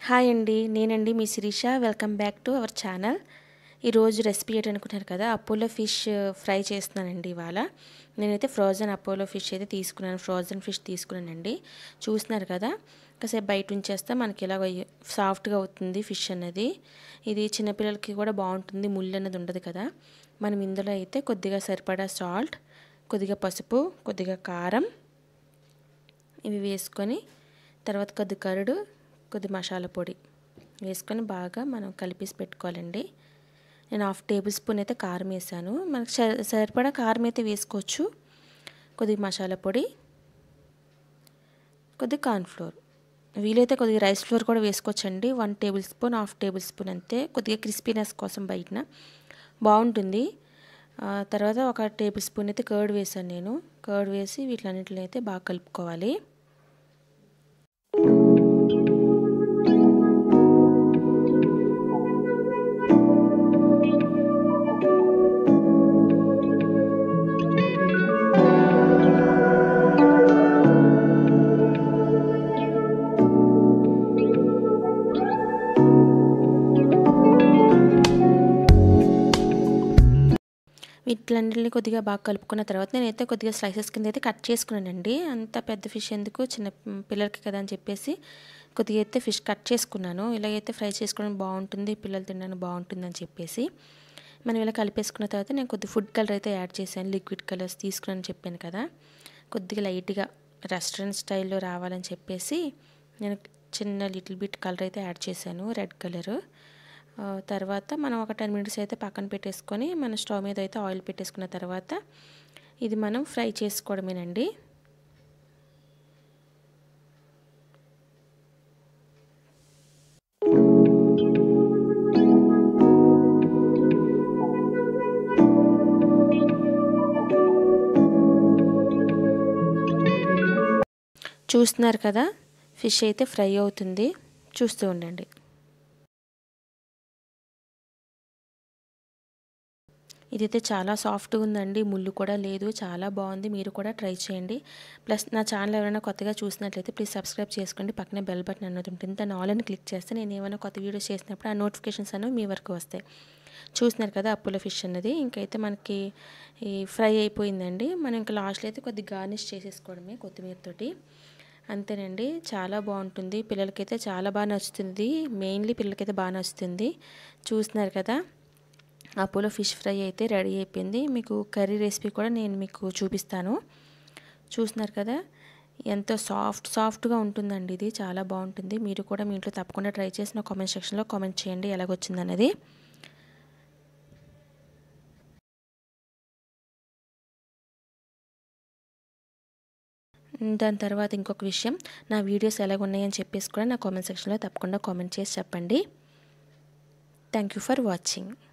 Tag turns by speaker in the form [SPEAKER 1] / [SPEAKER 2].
[SPEAKER 1] hi అండి నేనండి మీ Sirisha welcome back to our channel ఈరోజు రెసిపీ ఏంటి అనుకుంటున్నారు కదా అపోలో ఫిష్ ఫ్రై చేస్తున్నానండి ఇవాళ నేనైతే ఫ్రోజన్ అపోలో ఫిష్ అయితే తీసుకున్నాను ఫ్రోజన్ ఫిష్ తీసుకున్నానండి చూస్తున్నారు కదా కాసేపు బయట ఉంచేస్తే మనకి ఇలా సాఫ్ట్గా అవుతుంది ఫిష్ అన్నది ఇది చిన్నపిల్లలకి కూడా బాగుంటుంది ముళ్ళు అన్నది ఉండదు కదా మనం ఇందులో అయితే కొద్దిగా సరిపడా సాల్ట్ కొద్దిగా పసుపు కొద్దిగా కారం ఇవి వేసుకొని తర్వాత కొద్ది కరుడు కొద్ది మసాలా పొడి వేసుకొని బాగా మనం కలిపేసి పెట్టుకోవాలండి నేను హాఫ్ టేబుల్ స్పూన్ అయితే కారం వేసాను మనకు సరిపడా కారం అయితే వేసుకోవచ్చు కొద్దిగా మసాలా పొడి కొద్దిగా కార్న్ఫ్లోర్ వీలైతే కొద్దిగా రైస్ ఫ్లోర్ కూడా వేసుకోవచ్చండి one table spoon half table spoon అంతే కొద్దిగా క్రిస్పీనెస్ కోసం బయటన బాగుంటుంది తర్వాత ఒక టేబుల్ స్పూన్ అయితే కర్డ్ వేసాను నేను కర్డ్ వేసి వీటిలన్నింటిలో అయితే బాగా కలుపుకోవాలి వీటిలన్నింటినీ కొద్దిగా బాగా కలుపుకున్న తర్వాత నేనైతే కొద్దిగా స్లైసెస్ కింద అయితే కట్ చేసుకున్నానండి అంత పెద్ద ఫిష్ ఎందుకు చిన్న పిల్లలకి కదా అని చెప్పేసి కొద్దిగా అయితే ఫిష్ కట్ చేసుకున్నాను ఇలాగైతే ఫ్రై చేసుకోవడం బాగుంటుంది పిల్లలు తినడానికి బాగుంటుంది అని చెప్పేసి మనం ఇలా కలిపేసుకున్న తర్వాత నేను కొద్ది ఫుడ్ కలర్ అయితే యాడ్ చేశాను లిక్విడ్ కలర్స్ తీసుకున్నాను చెప్పాను కదా కొద్దిగా లైట్గా రెస్టారెంట్ స్టైల్లో రావాలని చెప్పేసి నేను చిన్న లిటిల్ బిట్ కలర్ అయితే యాడ్ చేశాను రెడ్ కలర్ తర్వాత మనం ఒక టెన్ మినిట్స్ అయితే పక్కన పెట్టేసుకొని మన స్టవ్ మీద అయితే ఆయిల్ పెట్టేసుకున్న తర్వాత ఇది మనం ఫ్రై చేసుకోవడమేనండి చూస్తున్నారు కదా ఫిష్ అయితే ఫ్రై అవుతుంది చూస్తూ ఉండండి ఇదైతే చాలా సాఫ్ట్గా ఉందండి ముళ్ళు కూడా లేదు చాలా బాగుంది మీరు కూడా ట్రై చేయండి ప్లస్ నా ఛానల్ ఎవరైనా కొత్తగా చూసినట్లయితే ప్లీజ్ సబ్స్క్రైబ్ చేసుకోండి పక్కనే బెల్ బటన్ అన్నది ఉంటుంది దాన్ని ఆల్ అని క్లిక్ చేస్తే నేను ఏమైనా కొత్త వీడియోస్ చేసినప్పుడు ఆ నోటిఫికేషన్స్ అనేవి మీ వరకు వస్తాయి చూసినారు కదా అప్పుల ఫిష్ అన్నది ఇంకైతే మనకి ఈ ఫ్రై అయిపోయిందండి మనం ఇంకా లాస్ట్లో అయితే కొద్దిగా గార్నిష్ చేసేసుకోవడమే కొత్తిమీరతోటి అంతేనండి చాలా బాగుంటుంది పిల్లలకైతే చాలా బాగా నచ్చుతుంది మెయిన్లీ పిల్లలకైతే బాగా నచ్చుతుంది చూస్తున్నారు కదా అపోలో ఫిష్ ఫ్రై అయితే రెడీ అయిపోయింది మీకు కర్రీ రెసిపీ కూడా నేను మీకు చూపిస్తాను చూస్తున్నారు కదా ఎంతో సాఫ్ట్ సాఫ్ట్గా ఉంటుందండి ఇది చాలా బాగుంటుంది మీరు కూడా మీ ఇంట్లో తప్పకుండా ట్రై చేసిన కామెంట్ సెక్షన్లో కామెంట్ చేయండి ఎలాగొచ్చిందనేది దాని తర్వాత ఇంకొక విషయం నా వీడియోస్ ఎలాగ ఉన్నాయని చెప్పేసి కూడా నా కామెంట్ సెక్షన్లో తప్పకుండా కామెంట్ చేసి చెప్పండి థ్యాంక్ యూ ఫర్ వాచింగ్